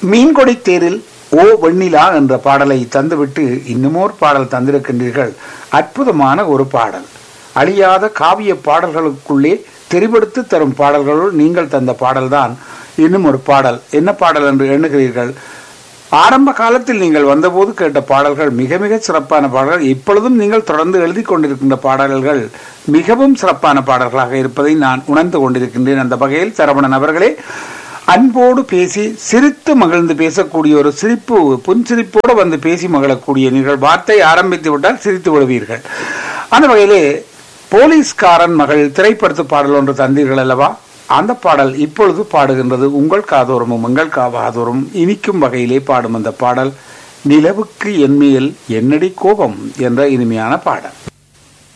மீன்கொடி தேரில் ஓ வெண்ணிலா என்ற பாடலை தந்துவிட்டு இன்னுமோர் பாடல் தந்திருக்கின்றீர்கள் அற்புதமான ஒரு பாடல் அழியாத காவிய பாடல்களுக்குள்ளே தெரிவெடுத்து தரும் பாடல்களுள் நீங்கள் தந்த பாடல்தான் இன்னும் ஒரு பாடல் என்ன பாடல் என்று எண்ணுகிறீர்கள் ஆரம்ப காலத்தில் நீங்கள் வந்தபோது கேட்ட பாடல்கள் மிக மிக சிறப்பான பாடல்கள் இப்பொழுதும் நீங்கள் தொடர்ந்து எழுதி கொண்டிருக்கின்ற பாடல்கள் மிகவும் சிறப்பான பாடல்களாக இருப்பதை நான் உணர்ந்து கொண்டிருக்கின்றேன் அந்த வகையில் சரவணன் அவர்களே அன்போடு பேசி சிரித்து மகிழ்ந்து பேசக்கூடிய ஒரு சிரிப்பு புன்சிரிப்போடு வந்து பேசி மகிழக்கூடிய நீங்கள் வார்த்தை ஆரம்பித்து விட்டால் சிரித்து விடுவீர்கள் அந்த வகையிலே போலீஸ்காரன் மகள் திரைப்படத்து பாடல் ஒன்று தந்தீர்கள் அல்லவா அந்த பாடல் இப்பொழுது பாடுகின்றது உங்கள் காதோரமும் எங்கள் காவாதோறும் இனிக்கும் வகையிலே பாடும் அந்த பாடல் நிலவுக்கு என்மேல் என்னடி கோபம் என்ற இனிமையான பாடல்